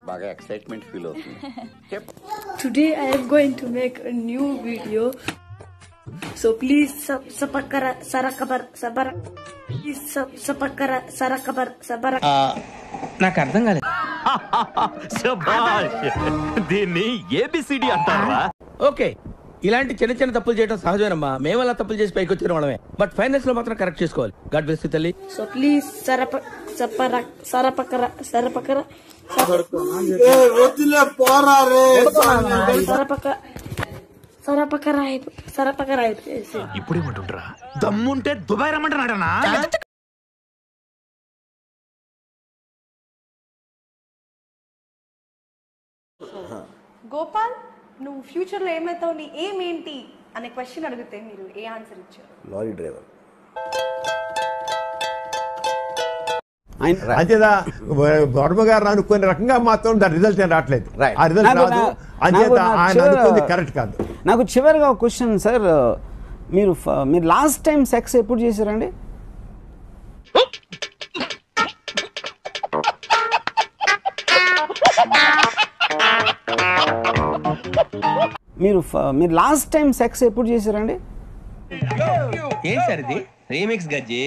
బాగా excitement feel అవుతుంది చెప్పు Today I am going to make a new video. So please sub sapakara sarakabar sabar. Please sub sapakara sarakabar sabar. నాకు అర్థం కాలేదు శభాష్ దీన్ని ఏబిసిడి అంటారా ఓకే ఇలాంటి చిన్న చిన్న తప్పులు చేయడం సహజమేనమ్మా మేము అలా తప్పులు చేసి పైకి వచ్చిన వాళ్ళమే బట్ ఫైనాన్స్ లో మాత్రం కరెక్ట్ చేసుకోవాలి గాడ్ బ్లెస్ తల్లి So please sarapa sapara sarapakara sarapakara sarapaka sarapakara sarapakara ఇప్పుడేమంటుండ్రా దమ్ముంటే దుబాయ్ రమ్మంటున్నాడనా గోపాల్ నువ్వు ఫ్యూచర్లో ఏమవుతావు నీ ఏం ఏంటి అనే క్వశ్చన్ అడిగితే మీరు ఏ ఆన్సర్ ఇచ్చారు లారీ డ్రైవర్ అంతేదా వర్మ గారు అనుకునే రకంగా మాత్రం దాని రిజల్ట్ ఏం రావట్లేదు Right. ఆ రిజల్ట్ నాకు- రాదు నాకు- అంచేత నాకు ఆయన చివర- అనుకుంది కరెక్ట్ కాదు నాకు చివరిగా ఒక క్వశ్చన్ సార్ మీరు ఫ- మీరు లాస్ట్ టైం సెక్స్ ఎప్పుడు చేశారండి మీరు ఫ- మీరు లాస్ట్ టైం సెక్స్ ఎప్పుడు చేశారండి ఏం సార్ ఇది రీమిక్స్ గజ్జి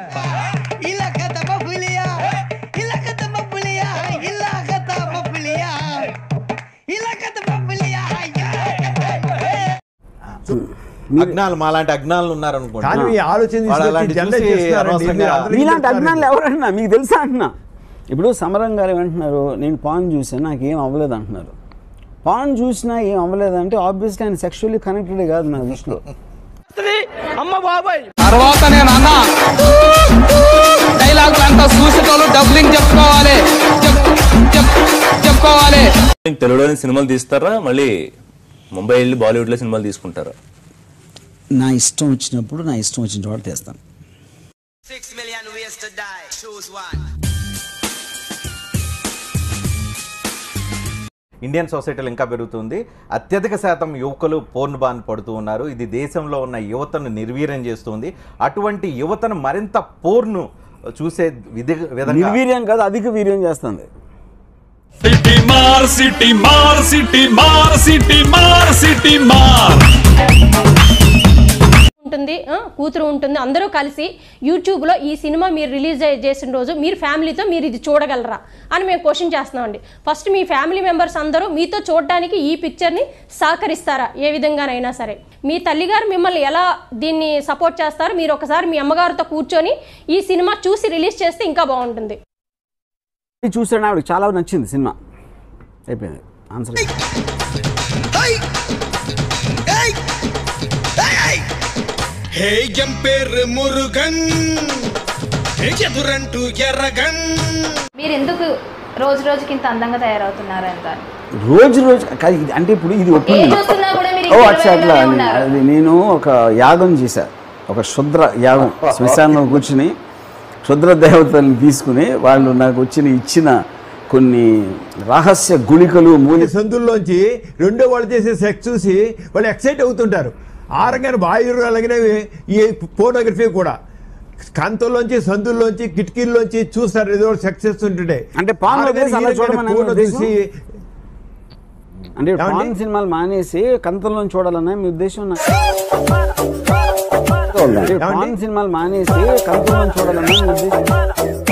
అజ్ఞాలు మాలాంటి అజ్ఞాలు ఉన్నారనుకోండి కానీ ఈ ఆలోచన వాళ్ళు తీసుకొచ్చి అలాంటి జనరల్ చూసి చేస్తున్నారండి. అనవసరంగా ఇది అందరికీ మీలాంటి చెప్తారు. అజ్ఞానులు ఎవరంటున్నా మీకు తెలుసా అంటున్నా ఇప్పుడు సమరం గారు ఏమంటున్నారు నేను పాన్ చూసాను నాకు ఏం అవ్వలేదు అంటున్నారు పాన్ చూసినా ఏం అవ్వలేదు అంటే ఆబ్వియస్లీ ఆయన సెక్షువల్లీ కనెక్టెడ్ కాదు నా దృష్టిలో అమ్మ బాబాయ్ తర్వాత నేను అన్న డైలాగ్ అంతా చూసేటోళ్ళు డబ్లింగ్ చెప్పుకోవాలి చెప్- చెప్- చెప్పుకోవాలి తెలుగులోని సినిమాలు తీస్తారా మళ్ళీ ముంబై వెళ్ళి బాలీవుడ్ లో సినిమాలు తీసుకుంటారా నా ఇష్టం వచ్చినప్పుడు నా ఇష్టం వచ్చిన చోట తెస్తాను ఇండియన్ సొసైటీలో ఇంకా పెరుగుతుంది అత్యధిక శాతం యువకులు పోర్న్ బాన్ పడుతూ ఉన్నారు ఇది దేశంలో ఉన్న యువతను నిర్వీర్యం చేస్తుంది అటువంటి యువతను మరింత పోర్ను చూసే విధి విధంగా నిర్వీర్యం కాదు అధిక వీర్యం చేస్తుంది సిటీ మార్ సిటీ మార్ సిటీ మార్ సిటీ మార్ సిటీ మార్ ఉంటుంది ఆ, కూతురు ఉంటుంది అందరూ కలిసి యూట్యూబ్లో ఈ సినిమా మీరు రిలీజ్ అయ్యి- చేసిన రోజు మీరు ఫ్యామిలీతో మీరు ఇది చూడగలరా అని మేము క్వశ్చన్ చేస్తున్నామండి ఫస్ట్ మీ ఫ్యామిలీ మెంబర్స్ అందరూ మీతో చూడడానికి ఈ పిక్చర్ని సహకరిస్తారా ఏ విధంగానైనా సరే మీ తల్లిగారు మిమ్మల్ని ఎలా దీన్ని సపోర్ట్ చేస్తారో మీరు ఒకసారి మీ అమ్మగారితో కూర్చొని ఈ సినిమా చూసి రిలీజ్ చేస్తే ఇంకా బాగుంటుంది ఇది చూసాడు ఆవిడకి చాలా నచ్చింది సినిమా అయిపోయింది ఆన్సర్ హే జంపేర్ మురుగన్ ఎదురంటూ ఎర్రగన్ మీరు ఎందుకు రోజు రోజుకి ఇంత అందంగా తయారవుతున్నారు అంత రోజు రోజు కాదు ఇది- అంటే ఇప్పుడు ఇది ఏ ఒపీనియన్ చూస్తున్నా కూడా మీరు ఓ ఇంకా అచ్చా అట్లా ఇరవైలోనే ఉన్నారు. అది నేను ఒక యాగం చేశా ఒక శుద్ర యాగం శ్మశానంలో కూర్చుని క్షుద్ర దేవతలను తీసుకుని వాళ్ళు నాకు వచ్చిన ఇచ్చిన కొన్ని రహస్య గుళికలు మూలి ఈ సందుల్లోంచి రెండో వాళ్ళు చేసే సెక్స్ చూసి వాళ్ళు ఎక్సైట్ అవుతుంటారు ఆ రకంగా బాయ్యూరు అలాగనే ఈ ఫోటోగ్రఫీ కూడా కంతుల్లోంచి సందుల్లోంచి కిటికీల్లోంచి చూస్తారు ఏదో సెక్స్ చేస్తుంటుంటే అంటే పాన్ ఆ రకంగా వదిలేసి అలా ఈ రకంగా చూడమని ఫోటో ఉద్దేశం? చూసి అంటే ఏమండి? పాన్ సినిమాలు మానేసి కంతంలో చూడాలన్నా మీ ఉద్దేశం నా- అంటే పాన్ సినిమాలు మానేసి కంతంలో చూడాలన్నా మీ ఉద్దేశం